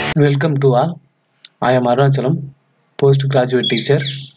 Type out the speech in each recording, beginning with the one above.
Welcome to all. I am Arunachalam, postgraduate teacher.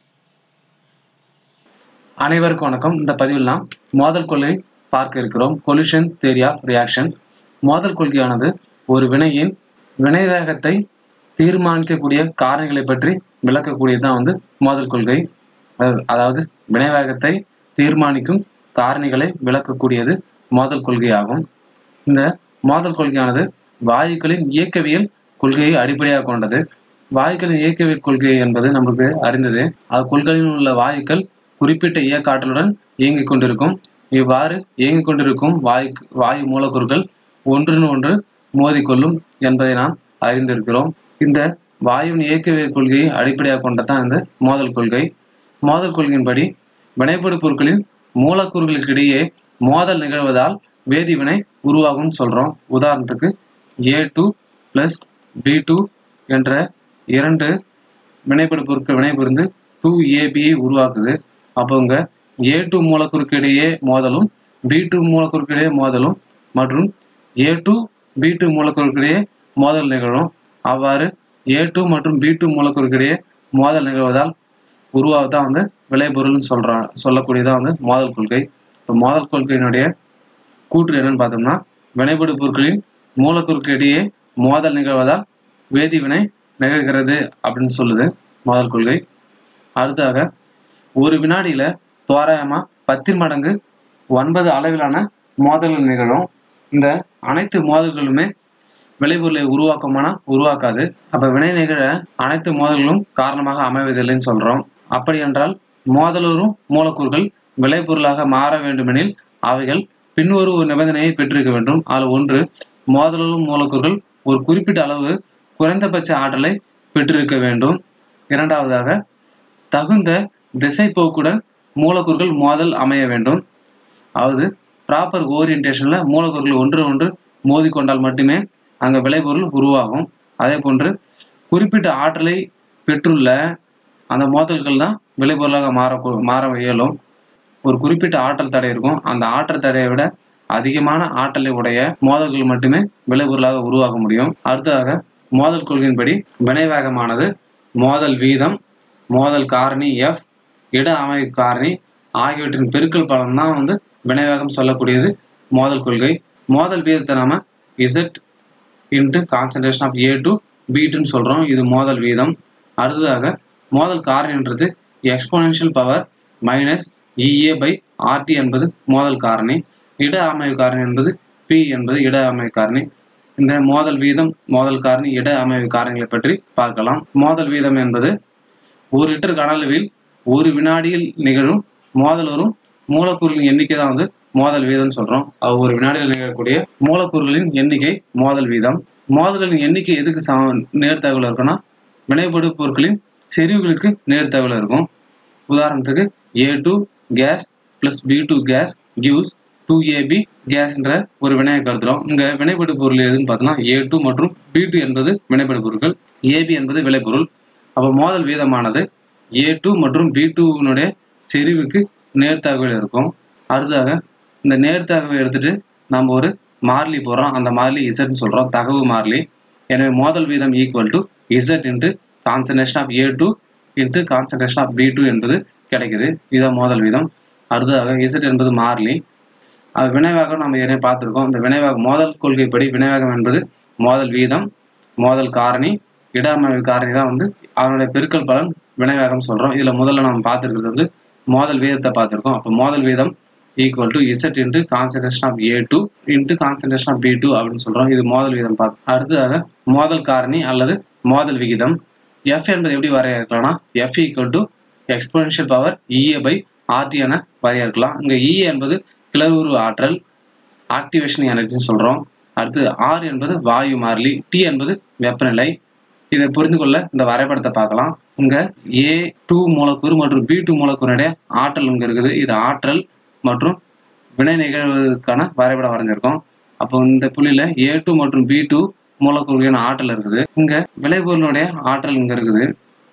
அனைவருக்கும் வணக்கம் இந்த பதிவில் நாம் மோதல் கொள்கை பார்க்க இருக்கிறோம் கொலிஷன் தேரி ஆஃப் ரியாக்ஷன் மோதல் கொள்கையானது ஒரு வினையின் வினை வேகத்தை தீர்மானிக்கக்கூடிய காரணிகளை பற்றி விளக்கக்கூடியது தான் வந்து மோதல் கொள்கை அதாவது- அதாவது வினை வேகத்தை தீர்மானிக்கும் காரணிகளை விளக்கக்கூடியது மோதல் கொள்கையாகும் இந்த மோதல் கொள்கையானது வாயுக்களின் இயக்கவியல் கொள்கையை அடிப்படையாக கொண்டது வாயுக்களின் இயக்கவியல் கொள்கை என்பது நமக்கு அறிந்தது அது கொள்கையில் உள்ள வாயுக்கள் குறிப்பிட்ட இயக்க ஆற்றலுடன் இயங்கிக் கொண்டிருக்கும் இவ்வாறு இயங்கிக் கொண்டிருக்கும் வாயு வாயு மூலக்கூறுகள் ஒன்றின் ஒன்று மோதிக்கொள்ளும் என்பதை நாம் அறிந்திருக்கிறோம் இந்த வாயுவின் இயக்கவியல் கொள்கையை அடிப்படையாக கொண்டதான் இந்த மோதல் கொள்கை மோதல் கொள்கையின்படி வினைப்படு பொருட்களின் மூலக்கூறுகளுக்கிடையே மோதல் நிகழ்வதால் வேதிவினை உருவாகும் சொல்றோம் உதாரணத்துக்கு A two plus B two என்ற இரண்டு வினைப்படு பொருட்கள் வினைபுரிந்து டூ ஏபியை உருவாக்குது அப்போ இங்க ஏ டூ மூலக்கூறுக்கு இடையே மோதலும் பி டூ மூலக்கூறுக்கு இடையே மோதலும் மற்றும் ஏ டூ பி டூ மூலக்கூறுக்கு இடையே மோதல் நிகழும் அவ்வாறு ஏ டூ மற்றும் பி டூ மூலக்கூறுக்கு இடையே மோதல் நிகழ்வதால் உருவாவதான் வந்து விளைபொருள்னு சொல்றான் சொல்லக்கூடியதான் வந்து மோதல் கொள்கை இப்போ மோதல் கொள்கையினுடைய கூற்று என்னன்னு பார்த்தோம்னா வினைபடு பொருட்களின் மூலக்கூறுக்கு இடையே மோதல் நிகழ்வதால் வேதிவினை நிகழ்கிறது அப்படின்னு சொல்லுது மோதல் கொள்கை அடுத்ததாக ஒரு வினாடியில தோராயமா பத்து மடங்கு ஒன்பது அளவிலான மோதல்கள் நிகழும் இந்த அனைத்து மோதல்களுமே விளைபொருளை உருவாக்குமானா உருவாக்காது அப்ப வினை நிகழ அனைத்து மோதல்களும் காரணமாக அமைவதில்லைன்னு சொல்றோம் அப்படி என்றால் மோதலுறும் மூலக்கூறுகள் விளைபொருளாக மாற வேண்டுமெனில் அவைகள் பின்வரும் ஒரு நிபந்தனையை பெற்றிருக்க வேண்டும் அதில் ஒன்று மோதலுறும் மூலக்கூறுகள் ஒரு குறிப்பிட்ட அளவு குறைந்தபட்ச ஆற்றலை பெற்றிருக்க வேண்டும் இரண்டாவதாக தகுந்த திசைப்போக்குடன் மூலக்கூறுகள் மோதல் அமைய வேண்டும் அதாவது ப்ராப்பர் ஓரியன்டேஷன்ல மூலக்கூறுகள் ஒன்று ஒன்று மோதிக்கொண்டால் மட்டுமே அங்க விளைபொருள் உருவாகும் அதே போன்று குறிப்பிட்ட ஆற்றலை பெற்றுள்ள அந்த மோதல்கள் தான் விளைபொருளாக மாற மாற இயலும் ஒரு குறிப்பிட்ட ஆற்றல் தடை இருக்கும் அந்த ஆற்றல் தடையை விட அதிகமான ஆற்றலை உடைய மோதல்கள் மட்டுமே விளைபொருளாக உருவாக முடியும் அடுத்ததாக மோதல் கொள்கையின்படி வினைவேகமானது மோதல் வீதம் மோதல் காரணி எஃப் இட அமைவு காரணி ஆகியவற்றின் பெருக்கல் பலன் தான் வந்து வினைவேகம் சொல்லக்கூடியது மோதல் கொள்கை மோதல் வீதத்தை நாம Z into concentration of A two பீட்டுன்னு சொல்கிறோம் இது மோதல் வீதம் அடுத்ததாக மோதல் காரணின்றது exponential power minus EA by RT என்பது மோதல் காரணி இட அமைவு காரணி என்பது பி என்பது இட அமைவு காரணி இந்த மோதல் வீதம் மோதல் காரணி இட அமைவு காரணிகளை பற்றி பார்க்கலாம் மோதல் வீதம் என்பது ஒரு லிட்டர் கனளவில் ஒரு வினாடியில் நிகழும் மோதல் வரும் மூலக்கூறுகளின் எண்ணிக்கை தான் வந்து மோதல் வீதம்னு சொல்றோம் அது ஒரு வினாடியில் நிகழக்கூடிய மூலக்கூறுகளின் எண்ணிக்கை மோதல் வீதம் மோதல்களின் எண்ணிக்கை எதுக்கு சம நேர்த்தகவல் இருக்குன்னா வினைபடு பொருட்களின் செறிவுகளுக்கு நேர்த்தகவல் இருக்கும் உதாரணத்துக்கு A two gas plus B two gas gives two AB கேஸ்ன்ற ஒரு வினையை கருதுறோம் இங்க வினைபடு பொருள் எதுன்னு பார்த்தோம்னா ஏ டூ மற்றும் பி டூ என்பது வினைபடு பொருட்கள் ஏபி என்பது விளைபொருள் அப்போ மோதல் வீதமானது ஏ டூ மற்றும் பி டூனுடைய செறிவுக்கு நேர்த்தகவல் இருக்கும் அடுத்ததாக இந்த நேர்த்தகவை எடுத்துட்டு நம்ம ஒரு மாறிலி போடுறோம் அந்த மாறிலி இசட்னு சொல்றோம் தகவு மாறிலி எனவே மோதல் வீதம் equal to Z into concentration of A two into concentration of B two என்பது கிடைக்குது இதுதான் மோதல் வீதம் அடுத்ததாக இசட் என்பது மாறிலி அது வினைவேகம் நம்ம ஏற்கனவே பார்த்துருக்கோம் இந்த வினைவேகம் மோதல் கொள்கைப்படி வினைவேகம் என்பது மோதல் வீதம் மோதல் காரணி இட அமைவு காரணி தான் வந்து அதனுடைய பெருக்கல் பலன் வினைவேகம் சொல்றோம் இதுல முதல்ல நம்ம பார்த்துருக்கிறது வந்து மோதல் வீதத்தை பார்த்துருக்கோம் அப்போ மோதல் வீதம் equal to Z into concentration of A two into concentration of B two அப்படின்னு சொல்றோம் இது மோதல் வீதம் பார்த்து அடுத்ததாக மோதல் காரணி அல்லது மோதல் விகிதம் எஃப் என்பது எப்படி வரையறுக்கலாம்னா F equal to exponential power EA by RT என வரையறுக்கலாம் இங்க இஏ என்பது கிளர்வுரு ஆற்றல் ஆக்டிவேஷன் எனர்ஜின்னு சொல்றோம் அடுத்து ஆர் என்பது வாயு மாறிலி டி என்பது வெப்பநிலை இதை புரிந்து கொள்ள இந்த வரைபடத்தை பார்க்கலாம் இங்க ஏ டூ மூலக்கூறு மற்றும் பி டூ மூலக்கூறுடைய ஆற்றல் இங்க இருக்குது இது ஆற்றல் மற்றும் வினை நிகழ்வதற்கான வரைபடம் வரைஞ்சிருக்கோம் அப்போ இந்த புள்ளியில ஏ டூ மற்றும் பி டூ மூலக்கூறுகளின் ஆற்றல் இருக்குது இங்க விளைபொருளுடைய ஆற்றல் இங்க இருக்குது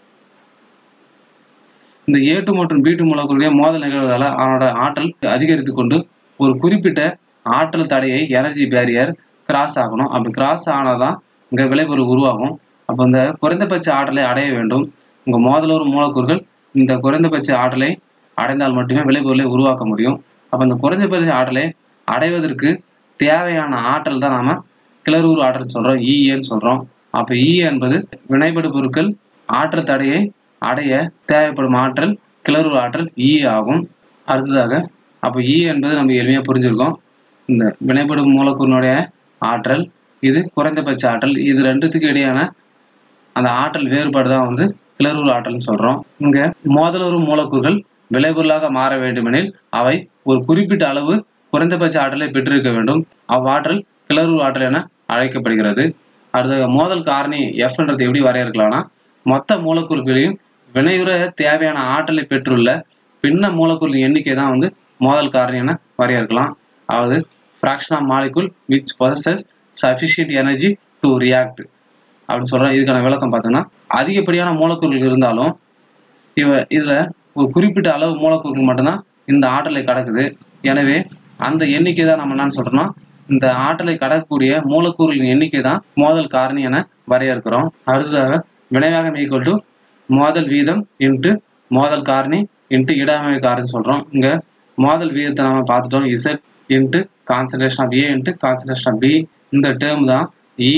இந்த ஏ டூ மற்றும் பி டூ மூலக்கூறுடைய மோதல் நிகழ்வதால அவனோட ஆற்றல் அதிகரித்து கொண்டு ஒரு குறிப்பிட்ட ஆற்றல் தடையை எனர்ஜி பேரியர் கிராஸ் ஆகணும் அப்படி கிராஸ் ஆனாதான் இங்க விளைபொருள் உருவாகும் அப்போ இந்த குறைந்தபட்ச ஆற்றலை அடைய வேண்டும் உங்க மோதலூர் மூலக்கூறுகள் இந்த குறைந்தபட்ச ஆற்றலை அடைந்தால் மட்டுமே விளைபொருளை உருவாக்க முடியும் அப்போ இந்த குறைந்தபட்ச ஆற்றலை அடைவதற்கு தேவையான ஆற்றல் தான் நாம கிளறுரு ஆற்றல் சொல்றோம் ஈஏன்னு சொல்றோம் அப்போ ஈ என்பது வினைபடு பொருட்கள் ஆற்றல் தடையை அடைய தேவைப்படும் ஆற்றல் கிளறுரு ஆற்றல் ஈ ஆகும் அடுத்ததாக அப்போ ஈ என்பது நம்ம எளிமையாக புரிஞ்சிருக்கோம் இந்த வினைபடும் மூலக்கூறினுடைய ஆற்றல் இது குறைந்தபட்ச ஆற்றல் இது ரெண்டுத்துக்கு இடையான அந்த ஆற்றல் வேறுபாடு தான் வந்து கிளறுரு ஆற்றல்னு சொல்றோம் இங்க மோதலுறு மூலக்கூறுகள் விளைபொருளாக மாற வேண்டுமெனில் அவை ஒரு குறிப்பிட்ட அளவு குறைந்தபட்ச ஆற்றலை பெற்றிருக்க வேண்டும் அவ்வாற்றல் கிளறுரு ஆற்றல் என அழைக்கப்படுகிறது அடுத்த மோதல் காரணி எஃப்ன்றது எப்படி வரையறுக்கலாம்னா மொத்த மூலக்கூறுகளையும் வினையுற தேவையான ஆற்றலை பெற்றுள்ள பின்ன மூலக்கூறின் எண்ணிக்கை தான் வந்து மோதல் காரணி என வரையறுக்கலாம் அதாவது fraction of molecule which possesses sufficient energy to react அப்படின்னு சொல்கிறேன் இதுக்கான விளக்கம் பார்த்தோன்னா அதிகப்படியான மூலக்கூறுகள் இருந்தாலும் இவ இதில் ஒரு குறிப்பிட்ட அளவு மூலக்கூறுகள் மட்டும்தான் இந்த ஆற்றலை கடக்குது எனவே அந்த எண்ணிக்கை தான் நம்ம என்னன்னு சொல்றோம்னா இந்த ஆற்றலை கடக்கக்கூடிய மூலக்கூறுகளின் எண்ணிக்கை தான் மோதல் காரணி என வரையறுக்கிறோம் அடுத்ததாக வினைவேகம் ஈக்குவல் டு மோதல் வீதம் இன்ட்டு மோதல் காரணி இன்ட்டு இடாமை காரணி சொல்றோம் இங்க மோதல் வீதத்தை நம்ம பார்த்துட்டோம் Z into concentration of A into concentration of B இந்த டேர்ம் தான் E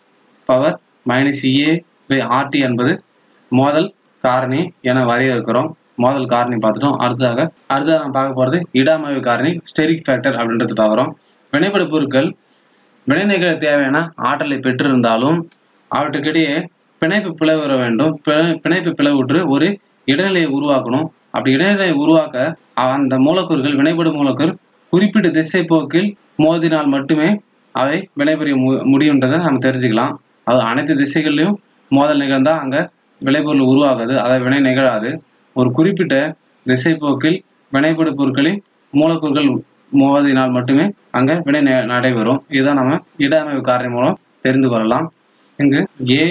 power minus EA by RT என்பது மோதல் காரணி என வரையறுக்கிறோம் மோதல் காரணி பார்த்துட்டோம் அடுத்ததாக அடுத்ததாக நம்ம பார்க்க போகிறது இடாமவை காரணி ஸ்டெரிக் ஃபேக்டர் அப்படின்றது பார்க்குறோம் வினைப்படு பொருட்கள் வினை நிகழ தேவையான ஆற்றலை பெற்றிருந்தாலும் அவற்றுக்கிடையே பிணைப்பு பிளவுற வேண்டும் பிணை- பிணைப்பு பிளவுற்று ஒரு இடைநிலையை உருவாக்கணும் அப்படி இடைநிலையை உருவாக்க அந்த மூலக்கூறுகள் வினைப்படு மூலக்கூறு குறிப்பிட்ட திசை போக்கில் மோதினால் மட்டுமே அவை வினைபுரிய மு முடியுன்றதை நம்ம தெரிஞ்சுக்கலாம் அது அனைத்து திசைகள்லையும் மோதல் நிகழ்ந்தால் அங்கே விளைபொருள் உருவாகாது அதை வினை நிகழாது ஒரு குறிப்பிட்ட திசை போக்கில் வினைப்படு பொருட்களின் மூலக்கூறுகள் மோதினால் மட்டுமே அங்கே வினை ந- நடைபெறும் இதுதான் நம்ம இடஅமைவு காரணி மூலம் தெரிந்து கொள்ளலாம் இங்கு ஏ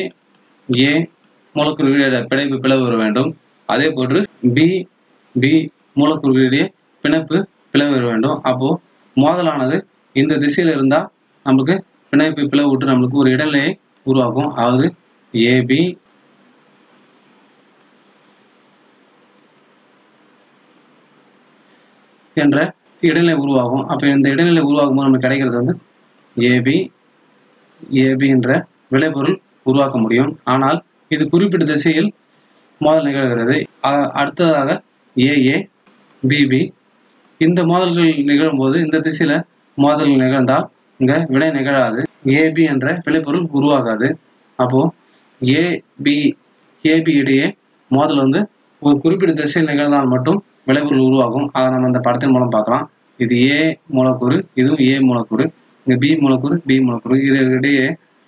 ஏ மூலக்கூறுகளிடையே பிணைப்பு பிளவு வர வேண்டும் அதே போன்று பி பி மூலக்கூறுகளிடையே பிணைப்பு பிளவு வர வேண்டும் அப்போ மோதலானது இந்த திசையில இருந்தா நமக்கு பிணைப்பு பிளவு விட்டு நம்மளுக்கு ஒரு இடைநிலையை உருவாக்கும் அதாவது ஏபி என்ற இடைநிலை உருவாகும் அப்போ இந்த இடைநிலை உருவாகும் போது நமக்கு கிடைக்கிறது வந்து ஏபி ஏபி என்ற விளைபொருள் உருவாக்க முடியும் ஆனால் இது குறிப்பிட்ட திசையில் மோதல் நிகழ்கிறது அ- அடுத்ததாக ஏஏ பிபி இந்த மோதல்கள் நிகழும்போது இந்த திசையில மோதல் நிகழ்ந்தால் இங்க வினை நிகழாது ஏபி என்ற விளைபொருள் உருவாகாது அப்போ ஏபி ஏபி இடையே மோதல் வந்து ஒரு குறிப்பிட்ட திசையில் நிகழ்ந்தால் மட்டும் விளைபொருள் உருவாகும் அதை நம்ம இந்த படத்தின் மூலம் பார்க்கலாம் இது ஏ மூலக்கூறு இதுவும் ஏ மூலக்கூறு இங்க பி மூலக்கூறு பி மூலக்கூறு இதற்கிடையே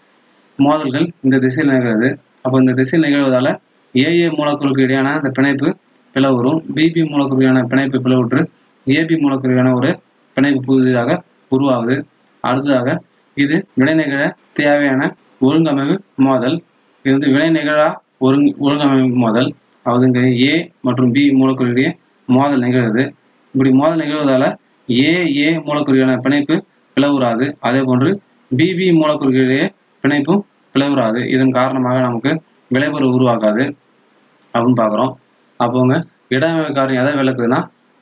மோதல்கள் இந்த திசையில் நிகழ்கிறது அப்போ இந்த திசையில் நிகழ்வதால ஏஏ மூலக்கூறுக்கு இடையான அந்த பிணைப்பு பிளவுறும் பிபி மூலக்கூறுக்கான பிணைப்பு பிளவுற்று ஏபி மூலக்கூறுக்கான ஒரு பிணைப்பு புதிதாக உருவாகுது அடுத்ததாக இது வினை நிகழ தேவையான ஒருங்கமைவு மோதல் இது வந்து வினை நிகழா ஒருங் ஒருங்கமைவு மோதல் அதாவது இங்க ஏ மற்றும் பி மூலக்கூறுடைய மோதல் நிகழுது இப்படி மோதல் நிகழ்வதால ஏ ஏ மூலக்கூறுக்கான பிணைப்பு பிளவுறாது அதே போன்று பிபி மூலக்கூறுகளிடையே பிணைப்பும் பிளவுறாது இதன் காரணமாக நமக்கு விளைபொருள் உருவாகாது அப்படின்னு பார்க்குறோம் அப்போங்க இடமைவு காரணம் எதை விளக்குதுன்னா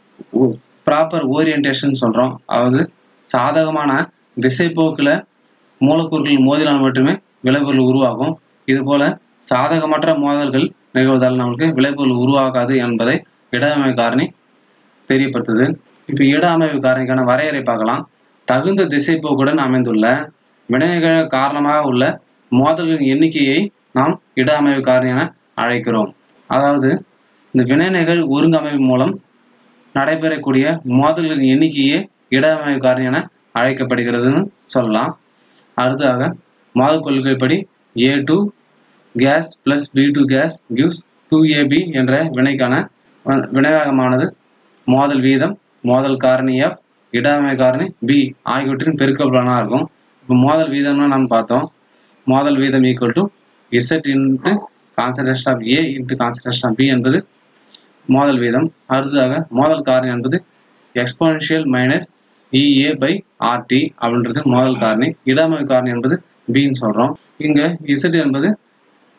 ப்ராப்பர் ஓரியன்டேஷன் சொல்கிறோம் அதாவது சாதகமான திசை போக்கில் மூலக்கூறுகள் மோதினால் மட்டுமே விளைபொருள் உருவாகும் இதுபோல சாதகமற்ற மோதல்கள் நிகழ்வதால் நமக்கு விளைபொருள் உருவாகாது என்பதை இடமைவு காரணி தெரியப்படுத்துது இப்போ இட அமைவு காரணிக்கான வரையறை பார்க்கலாம் தகுந்த திசை போக்குடன் அமைந்துள்ள வினைகள் காரணமாக உள்ள மோதல்களின் எண்ணிக்கையை நாம் இட அமைவு காரணி என அழைக்கிறோம் அதாவது இந்த வினைகள் ஒருங்கமைவு மூலம் நடைபெறக்கூடிய மோதல்களின் எண்ணிக்கையே இட அமைவு காரணி என அழைக்கப்படுகிறதுன்னு சொல்லலாம் அடுத்ததாக மோதல் கொள்கைப்படி A two gas plus B two gas gives two AB என்ற வினைக்கான வ- வினைவேகமானது மோதல் வீதம் மோதல் காரணி எஃப் இடமை காரணி பி ஆகியவற்றின் பெருக்கபலனாக இருக்கும் இப்போ மோதல் வீதம்னா நம்ம பார்த்தோம் மோதல் வீதம் equal to Z into concentration of A into concentration of B என்பது மோதல் வீதம் அடுத்ததாக மோதல் காரணி என்பது exponential minus EA by RT அப்படின்றது மோதல் காரணி இடமை காரணி என்பது பின்னு சொல்கிறோம் இங்கே இசட் என்பது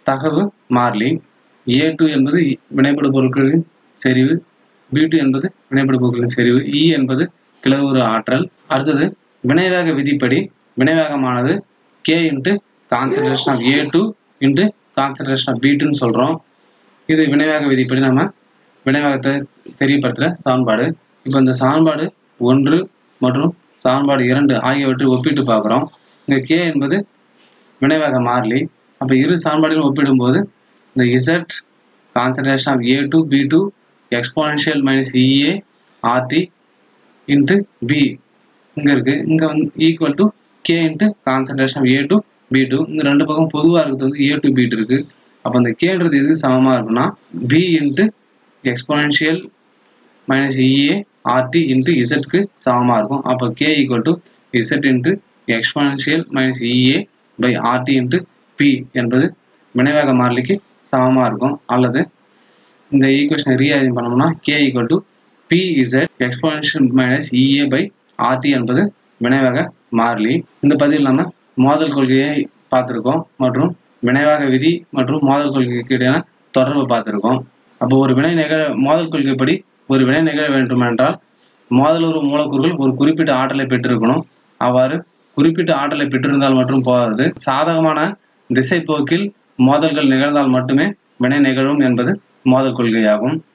தகவு மாறிலி ஏ டூ என்பது வினைப்படு பொருட்களின் செறிவு பி டூ என்பது வினைப்படு பொருட்களின் செறிவு இ என்பது கிளறுவுறு ஆற்றல் அடுத்தது வினைவேக விதிப்படி வினைவேகமானது K into concentration of A two into concentration of B டூன்னு சொல்கிறோம் இது வினைவேக விதிப்படி நம்ம வினைவேகத்தை தெரியப்படுத்துகிற சமன்பாடு இப்போ இந்த சமன்பாடு ஒன்று மற்றும் சமன்பாடு இரண்டு ஆகியவற்றை ஒப்பிட்டு பார்க்குறோம் இங்கே கே என்பது வினைவேக மாறிலி அப்போ இரு சமன்பாடுகளும் ஒப்பிடும்போது இந்த Z concentration of A two B two exponential minus EA RT into P இங்கே இருக்குது இங்கே வந்து equal to K into concentration of A two B two இந்த ரெண்டு பக்கம் பொதுவாக இருக்கிறது வந்து ஏ டு பி இருக்குது அப்போ அந்த கேன்றது எது சமமாக இருக்குன்னா P into exponential minus EA RT into இசட்க்கு சமமாக இருக்கும் அப்போ K equal to Z into exponential minus EA by RT into P என்பது வினைவேக மாறிலிக்கு சமமாக இருக்கும் அல்லது இந்த ஈக்குவேஷனை ரீஅரேஞ்ச் பண்ணோம்னா K equal to P Z exponential minus EA by RT என்பது வினைவேக மாறிலி இந்த பதிவில் நம்ம மோதல் கொள்கையை பார்த்துருக்கோம் மற்றும் வினைவேக விதி மற்றும் மோதல் கொள்கைக்கு இடையான தொடர்பு பார்த்துருக்கோம் அப்போ ஒரு வினை நிகழ மோதல் கொள்கைப்படி ஒரு வினை நிகழ வேண்டுமென்றால் மோதலுறு மூலக்கூறுகள் ஒரு குறிப்பிட்ட ஆற்றலை பெற்றிருக்கணும் அவ்வாறு குறிப்பிட்ட ஆற்றலை பெற்றிருந்தால் மட்டும் போதாது சாதகமான திசை போக்கில் மோதல்கள் நிகழ்ந்தால் மட்டுமே வினை நிகழும் என்பது மோதல் கொள்கையாகும்